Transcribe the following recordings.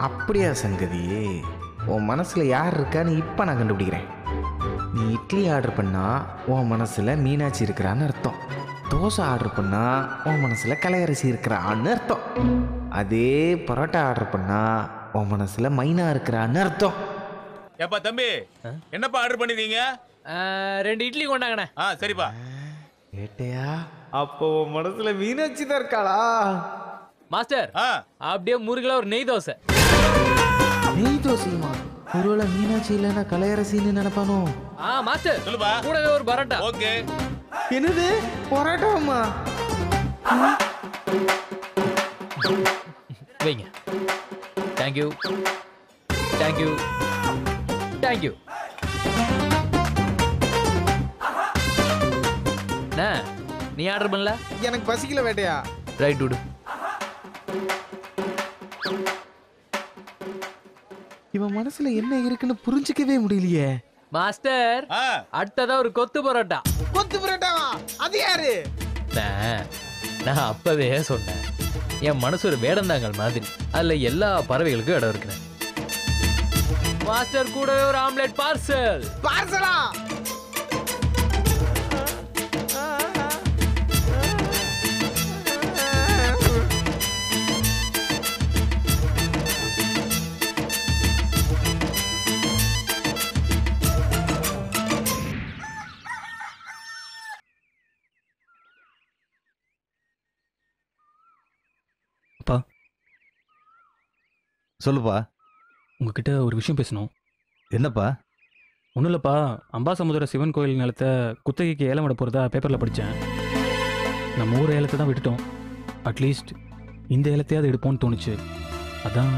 அப்படியா சங்கதி உன் மனசில் யார் இருக்கான்னு இப்போ நான் கண்டுபிடிக்கிறேன் நீ இட்லி ஆர்டர் பண்ணா உன் மனசில் மீனாட்சி இருக்கிறான்னு அர்த்தம் தோசை ஆர்டர் பண்ணா உன் மனசில் கலையரசி இருக்கிறான்னு அர்த்தம் அதே பரோட்டா ஆர்டர் பண்ணா உன் மனசில் மைனா இருக்கிறான்னு அர்த்தம் ஏப்பா தம்பி என்னப்பா ஆர்டர் பண்ணிருக்கீங்க ரெண்டு இட்லி கொண்டாங்கண்ணே ஆ சரிப்பா கேட்டையா அப்போ உன் மனசில் மீனாட்சி தான் இருக்காளா மாஸ்டர் ஆ அப்படியே முருகல ஒரு நெய் தோசை நெய் தோசையுமா ஒருவேளை மீனாட்சி இல்லைன்னா கலையரசின்னு நினைப்பானோ ஆ மாஸ்டர் சொல்லுப்பா கூடவே ஒரு பரோட்டா ஓகே என்னது பரோட்டாமா வைங்க தேங்க்யூ தேங்க்யூ தேங்க்யூ அண்ணா நீ ஆர்டர் பண்ணல எனக்கு பசிக்கல வேட்டையா ரைட் விடு இவன் மனசுல என்ன இருக்குன்னு புரிஞ்சுக்கவே முடியலையே மாஸ்டர் ஆ அடுத்ததா ஒரு கொத்து பரோட்டா கொத்து பரோட்டாவா அது யாரு அண்ணா, நான் அப்பவே சொன்னேன் என் மனசு ஒரு வேடந்தாங்கல் மாதிரி அதுல எல்லா பறவைகளுக்கும் இடம் இருக்குண்ணே மாஸ்டர் கூடவே ஒரு ஆம்லெட் பார்சல் பார்சலா அப்பா சொல்லுப்பா உங்ககிட்ட ஒரு விஷயம் பேசணும் என்னப்பா ஒன்றும் இல்லைப்பா அம்பாசமுத்திர சிவன் கோயில் நிலத்தை குத்தகைக்கு ஏலம் விட போகிறதா பேப்பரில் படித்தேன் நம்ம ஊர் ஏலத்தை தான் விட்டுட்டோம் அட்லீஸ்ட் இந்த ஏலத்தையாவது எடுப்போம்னு தோணுச்சு அதான்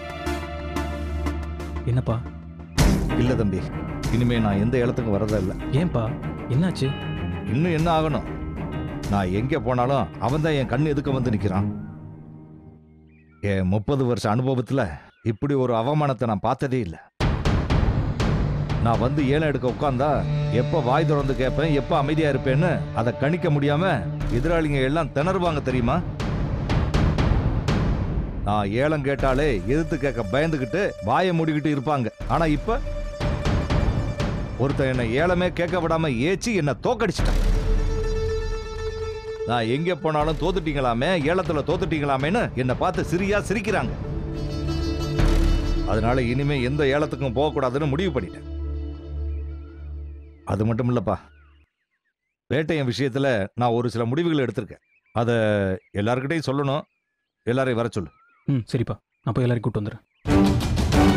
என்னப்பா இல்ல தம்பி இனிமே நான் எந்த இடத்துக்கும் வரதா இல்லை ஏன்பா என்னாச்சு இன்னும் என்ன ஆகணும் நான் எங்க போனாலும் அவன் தான் என் கண்ணு எதுக்க வந்து நிக்கிறான் என் முப்பது வருஷ அனுபவத்துல இப்படி ஒரு அவமானத்தை நான் பார்த்ததே இல்லை நான் வந்து ஏலம் எடுக்க உட்காந்தா எப்ப வாய் திறந்து கேட்பேன் எப்ப அமைதியா இருப்பேன்னு அதை கணிக்க முடியாம எதிராளிங்க எல்லாம் திணறுவாங்க தெரியுமா நான் ஏலம் கேட்டாலே எதிர்த்து கேட்க பயந்துகிட்டு வாயை மூடிக்கிட்டு இருப்பாங்க ஆனா இப்ப ஒருத்தன் என்னை ஏலமே கேட்க விடாம ஏச்சி என்னை தோக்கடிச்சிட்டான் நான் எங்க போனாலும் தோத்துட்டீங்களாமே ஏலத்துல தோத்துட்டீங்களாமேன்னு என்னை பார்த்து சிரியா சிரிக்கிறாங்க அதனால இனிமே எந்த ஏலத்துக்கும் போகக்கூடாதுன்னு முடிவு பண்ணிட்டேன் அது மட்டும் இல்லப்பா வேட்டையன் விஷயத்துல நான் ஒரு சில முடிவுகள் எடுத்திருக்கேன் அதை எல்லார்கிட்டையும் சொல்லணும் எல்லாரையும் வர சொல்லு ம் சரிப்பா நான் போய் எல்லாரையும் கூப்பிட்டு வந்துடுறேன்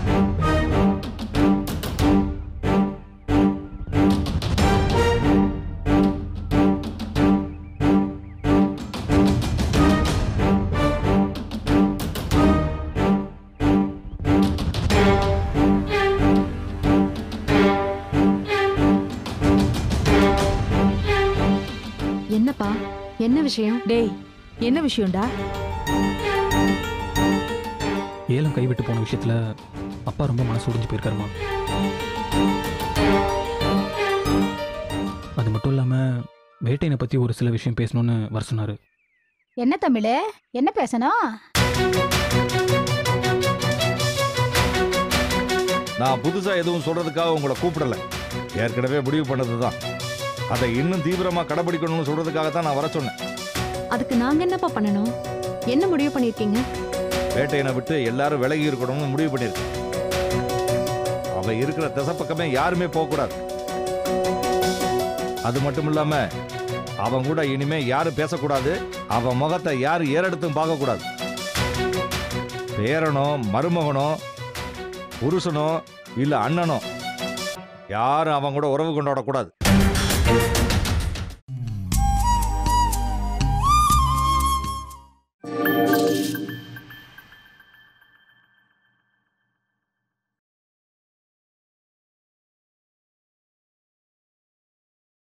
என்னப்பா என்ன விஷயம் டேய் என்ன விஷயம்டா ஏலம் கைவிட்டு போன விஷயத்தில் அப்பா ரொம்ப மனசு உடைஞ்சு போயிருக்காருமா அது மட்டும் இல்லாமல் வேட்டையனை பற்றி ஒரு சில விஷயம் பேசணும்னு வர சொன்னார் என்ன தமிழே என்ன பேசணும் நான் புதுசா எதுவும் சொல்றதுக்காக உங்களை கூப்பிடல ஏற்கனவே முடிவு பண்ணதுதான் அதை இன்னும் தீவிரமா கடைபிடிக்கணும்னு சொல்றதுக்காக தான் நான் வர சொன்னேன் அதுக்கு நாங்க என்னப்பா பண்ணணும் என்ன முடிவு பண்ணிருக்கீங்க வேட்டையனை விட்டு எல்லாரும் விலகி இருக்கணும்னு முடிவு பண்ணியிருக்கேன் அவன் இருக்கிற திசை பக்கமே யாருமே போகக்கூடாது அது மட்டும் இல்லாம அவன் கூட இனிமே யாரும் பேசக்கூடாது அவன் முகத்தை யாரும் ஏறெடுத்தும் பார்க்கக்கூடாது பேரனோ மருமகனோ புருஷனோ இல்ல அண்ணனோ யாரும் அவன் கூட உறவு கொண்டாடக்கூடாது